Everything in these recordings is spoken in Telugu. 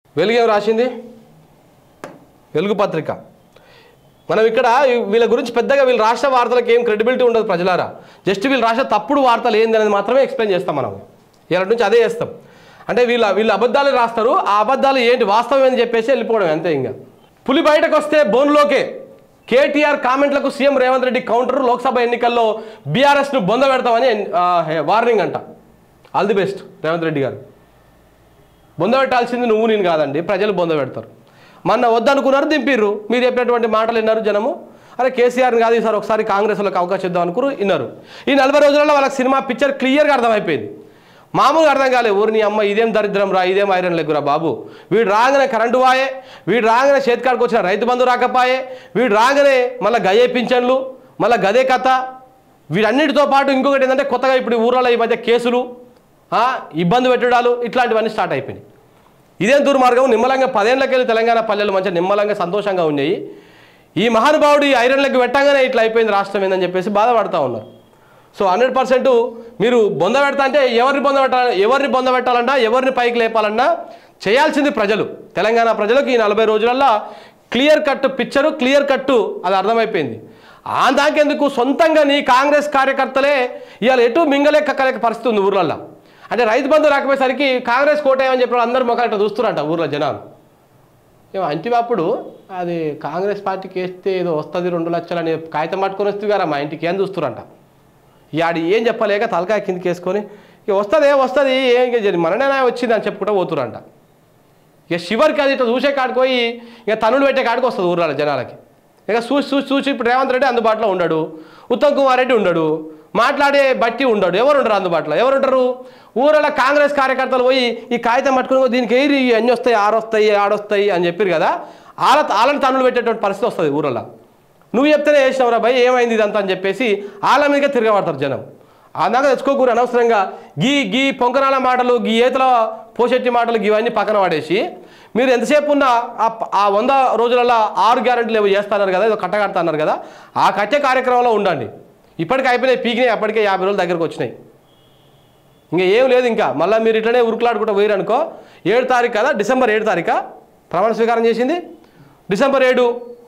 వెలుగేం రాసింది వెలుగు పత్రిక మనం ఇక్కడ వీళ్ళ గురించి పెద్దగా వీళ్ళు రాష్ట్ర వార్తలకు ఏం క్రెడిబిలిటీ ఉండదు ప్రజలారా జస్ట్ వీళ్ళు రాష్ట్ర తప్పుడు వార్తలు ఏంది అనేది మాత్రమే ఎక్స్ప్లెయిన్ చేస్తాం మనం ఇలా నుంచి అదే చేస్తాం అంటే వీళ్ళ వీళ్ళు అబద్ధాలు రాస్తారు ఆ అబద్ధాలు ఏంటి వాస్తవం అని చెప్పేసి వెళ్ళిపోవడం అంతే ఇంకా పులి బయటకు వస్తే బోన్లోకే కేటీఆర్ కామెంట్లకు సీఎం రేవంత్ రెడ్డి కౌంటర్ లోక్సభ ఎన్నికల్లో బీఆర్ఎస్ను బొంద పెడతామని ఆ, వార్నింగ్ అంట all the best Revanth Reddy గారు బొంద పెట్టాల్సింది నువ్వు నేను కాదండి ప్రజలు బొంద పెడతారు మొన్న వద్దనుకున్నారు దింపిర్రు మీరు చెప్పినటువంటి మాటలు విన్నారు జనము అరే కేసీఆర్ని కాదు ఈసారి ఒకసారి కాంగ్రెస్లోకి అవకాశం ఇద్దాం అనుకున్నారు విన్నారు ఈ నలభై రోజులలో వాళ్ళకి సినిమా పిక్చర్ క్లియర్గా అర్థమైపోయింది మామూలుగా అర్థం కాలే ఊరి నీ అమ్మ ఇదేం దరిద్రం రా ఇదేం ఐరన్ లెగ్గురా బాబు వీడు రాగానే కరెంటు వాయే వీడు రాగానే చేతికాడికి వచ్చిన రైతు బంధు రాకపోయే వీడు రాగానే మళ్ళీ గయే పింఛన్లు మళ్ళీ గదే కథ వీటన్నిటితో పాటు ఇంకొకటి ఏంటంటే కొత్తగా ఇప్పుడు ఈ ఊర్లలో ఈ మధ్య కేసులు ఆ, ఇబ్బంది పెట్టడాలు ఇట్లాంటివన్నీ స్టార్ట్ అయిపోయినాయి ఇదేం దుర్మార్గం నిమ్మలంగా పదేళ్ళకెళ్ళి తెలంగాణ పల్లెలు మంచిగా నిమ్మలంగా సంతోషంగా ఉన్నాయి ఈ మహానుభావుడు ఈ ఐరన్ లెగ్ పెట్టగానే ఇట్లా అయిపోయింది రాష్ట్రం ఏందని చెప్పేసి బాధపడతా ఉన్నారు సో హండ్రెడ్ పర్సెంట్ మీరు బొంద పెడతా అంటే ఎవరిని బొంద పెట్టాలి ఎవరిని బొంద పెట్టాలన్నా ఎవరిని పైకి లేపాలన్నా చేయాల్సింది ప్రజలు తెలంగాణ ప్రజలకు ఈ నలభై రోజులల్లో క్లియర్ కట్ పిక్చరు క్లియర్ కట్టు అది అర్థమైపోయింది ఆ దాకెందుకు సొంతంగా నీ కాంగ్రెస్ కార్యకర్తలే ఇవాళ ఎటు మింగలేక కక్కలేక పరిస్థితి ఉంది ఊర్లల్లో అంటే రైతు బంధు రాకపోయేసరికి కాంగ్రెస్ కోటేయమని చెప్పి అందరు మొక్క ఇట్లా చూస్తున్నారంట ఊర్లో జనాలు ఏమో అంటే అప్పుడు అది కాంగ్రెస్ పార్టీకి వేస్తే ఏదో వస్తుంది రెండు లక్షలు అని కాగితం పట్టుకొని వస్తుంది కదా మా ఇంటికి ఏం చూస్తురంట ఆడి ఏం చెప్పలేక తలకాయ కిందకి వేసుకొని ఇక వస్తుంది ఏం వస్తుంది ఏం ఇక జరి- మననే వచ్చింది అని చెప్పుకుంటూ పోతురంట ఇక శివర్కి అది ఇట్లా చూసే కాడికి పోయి ఇక తనులు పెట్టే కాడికి వస్తుంది ఊర్ల జనాలకి ఇక చూసి చూసి చూసి ఇప్పుడు రేవంత్ రెడ్డి అందుబాటులో ఉండడు ఉత్తమ్ కుమార్ రెడ్డి ఉండడు మాట్లాడే బట్టి ఉండడు ఎవరు ఉండరు అందుబాటులో ఎవరు ఉంటారు ఊరలో కాంగ్రెస్ కార్యకర్తలు పోయి ఈ కాగితం పట్టుకుని "ఓ, దీనికి ఏరి అన్ని వస్తాయి ఆరు వస్తాయి ఆడొస్తాయి అని చెప్పారు కదా వాళ్ళ వాళ్ళని తన్నులు పెట్టేటువంటి పరిస్థితి వస్తుంది ఊరలో నువ్వు చెప్తేనే వేసినవరా భయ్ ఏమైంది ఇదంతా అని చెప్పేసి వాళ్ళ మీదకే తిరగబడతారు జనం అందాక తెచ్చుకోకూరు అనవసరంగా గీ గీ పొంకనాల మాటలు గీ ఏతల పోషెట్టి మాటలు ఇవన్నీ పక్కన పడేసి మీరు ఎంతసేపు ఉన్న ఆ ప- ఆ వంద రోజులలో ఆరు గ్యారెంటీలు ఏవో చేస్తున్నారు కదా ఏదో కట్టగడుతున్నారు కదా ఆ కట్టే కార్యక్రమంలో ఉండండి ఇప్పటికే అయిపోయినాయి పీకినాయి అప్పటికే యాభై రోజుల దగ్గరకు వచ్చినాయి ఇంకా ఏం లేదు ఇంకా మళ్ళీ మీరు ఇట్లనే ఉరుకులాడుకుంటూ పోయారు అనుకో ఏడు తారీఖు కదా డిసెంబర్ ఏడు తారీఖా ప్రమాణ స్వీకారం చేసింది డిసెంబర్ ఏడు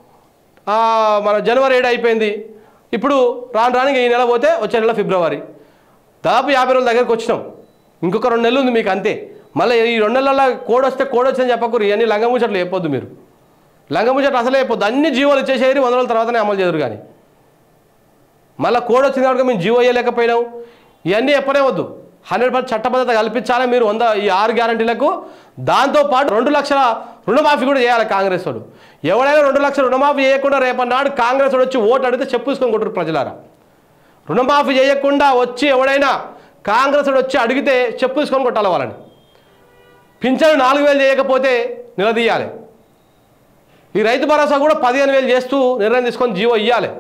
ఆ, మన జనవరి ఏడు అయిపోయింది ఇప్పుడు రాను రాను ఈ నెల పోతే వచ్చే నెల ఫిబ్రవరి దాదాపు యాభై రోజుల దగ్గరకు వచ్చినాం ఇంకొక రెండు నెలలు ఉంది మీకు అంతే మళ్ళీ ఈ రెండు నెలల్లో కోడ్ వస్తే కోడ్ వచ్చిందని చెప్పకూరు ఇవన్నీ లంగముచ్చట్లు చెప్పొద్దు మీరు లంగముచ్చట్లు అసలే చెప్పొద్దు అన్ని జీవోలు ఇచ్చేసేది వంద రోజుల తర్వాతనే అమలు చేయరు కానీ మళ్ళీ కోడ్ వచ్చింది కాబట్టి మేము జీవో వేయలేకపోయినాం ఇవన్నీ చెప్పనే వద్దు హండ్రెడ్ పర్సెంట్ చట్టబద్ధత కల్పించాలి మీరు వంద ఈ ఆరు గ్యారంటీలకు దాంతోపాటు రెండు లక్షల రుణమాఫీ కూడా చేయాలి కాంగ్రెస్ వాడు ఎవడైనా రెండు లక్షల రుణమాఫీ చేయకుండా రేపన్నాడు కాంగ్రెస్ వాడు వచ్చి ఓటు అడిగితే చెప్పుకొని కొట్టరు ప్రజలారా రుణమాఫీ చేయకుండా వచ్చి ఎవడైనా కాంగ్రెస్ వాడు వచ్చి అడిగితే చెప్పుకొని కొట్టాలి వాళ్ళని పింఛను నాలుగు వేలు చేయకపోతే నిలదీయాలి ఈ రైతు భరోసా కూడా పదిహేను వేలు చేస్తూ నిర్ణయం తీసుకొని జీవో ఇవ్వాలి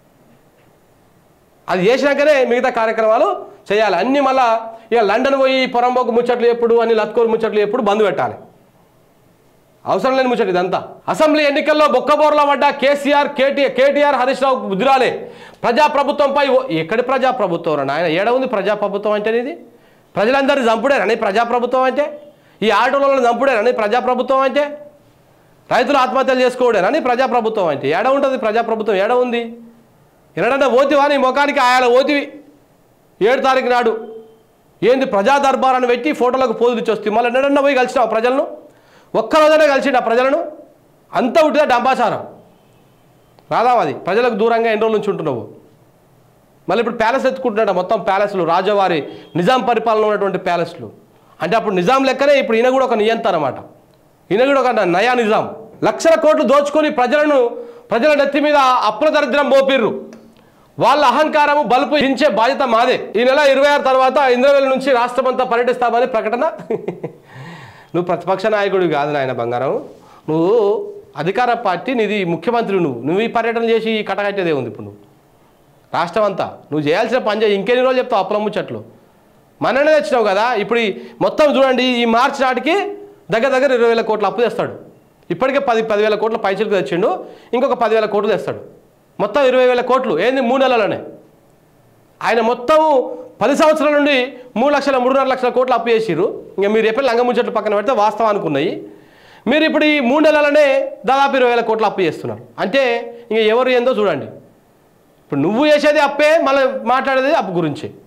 అది చేసినాకనే మిగతా కార్యక్రమాలు చేయాలి అన్ని మళ్ళా ఇక లండన్ పోయి పొరంబోకు ముచ్చట్లు ఎప్పుడు అని లత్కోరు ముచ్చట్లు ఎప్పుడు బంద్ పెట్టాలి అవసరం లేని ముచ్చట ఇదంతా అసెంబ్లీ ఎన్నికల్లో బొక్కబోర్లో పడ్డ కేసీఆర్ కేటీఆర్ కేటీఆర్ హరీష్ రావు బుద్ధిరాలే ప్రజాప్రభుత్వంపై ఓ- ఎక్కడి ప్రజాప్రభుత్వం రా నాయన ఏడ ఉంది ప్రజాప్రభుత్వం అంటే ఇది ప్రజలందరినీ చంపుడేనని ప్రజాప్రభుత్వం అంటే ఈ ఆటోలలో చంపుడేనని ప్రజాప్రభుత్వం అంటే రైతులు ఆత్మహత్యలు చేసుకోవడేనని ప్రజాప్రభుత్వం అంటే ఏడ ఉంటుంది ప్రజాప్రభుత్వం ఏడ ఉంది ఎన్నడన్నా ఓతివా నీ ముఖానికి ఆయాల ఓతివి ఏడు తారీఖు నాడు ఏంది ప్రజా దర్బారాన్ని పెట్టి ఫోటోలకు పోజులు ఇచ్చి వస్తే మళ్ళీ ఎన్నడన్నా పోయి కలిసినావు ప్రజలను ఒక్కరోజనే కలిసిండు ఆ ప్రజలను అంతా ఉంటుందా డంబాచారం రాదాం అది ప్రజలకు దూరంగా ఎన్ని రోజుల నుంచి ఉంటున్నావు మళ్ళీ ఇప్పుడు ప్యాలెస్ ఎత్తుకుంటున్నాడు మొత్తం ప్యాలెస్లు రాజవారి నిజాం పరిపాలన ఉన్నటువంటి ప్యాలెస్లు అంటే అప్పుడు నిజాం లెక్కనే ఇప్పుడు ఈయన కూడా ఒక నియంత అనమాట ఈయన కూడా ఒక నయా నిజాం లక్షల కోట్లు దోచుకొని ప్రజలను ప్రజల నెత్తి మీద అప్పుల దరిద్రం మోపిర్రు వాళ్ళ అహంకారము బలుపు దించే బాధ్యత మాదే ఈ నెల ఇరవై ఆరు తర్వాత ఇంద్రవేల నుంచి రాష్ట్రమంతా పర్యటిస్తామని ప్రకటన నువ్వు ప్రతిపక్ష నాయకుడు కాదు నాయన బంగారం నువ్వు అధికార పార్టీ నీది ముఖ్యమంత్రి నువ్వు నువ్వు ఈ పర్యటన చేసి ఈ కట్టకట్టేదే ఉంది ఇప్పుడు నువ్వు రాష్ట్రం అంతా నువ్వు చేయాల్సిన పని చేయి ఇంకెన్ని రోజులు చెప్తావు అప్పుల ముచ్చట్లు మననే తెచ్చినావు కదా ఇప్పుడు ఈ మొత్తం చూడండి ఈ మార్చి నాటికి దగ్గర దగ్గర ఇరవై వేల కోట్ల అప్పు తెస్తాడు ఇప్పటికే పది పదివేల కోట్ల పైసలకు తెచ్చిండు ఇంకొక పదివేల కోట్లు తెస్తాడు మొత్తం ఇరవై వేల కోట్లు ఏంది మూడు నెలలోనే ఆయన మొత్తము పది సంవత్సరాల నుండి మూడు లక్షల మూడున్నర లక్షల కోట్లు అప్పు చేసిర్రు ఇంకా మీరు ఎప్పుడు లంగముచ్చట్లు పక్కన పెడితే వాస్తవానికి ఉన్నాయి మీరు ఇప్పుడు ఈ మూడు నెలలనే దాదాపు ఇరవై వేల కోట్లు అప్పు చేస్తున్నారు అంటే ఇంక ఎవరు ఏందో చూడండి ఇప్పుడు నువ్వు చేసేది అప్పే మళ్ళీ మాట్లాడేది అప్పు గురించి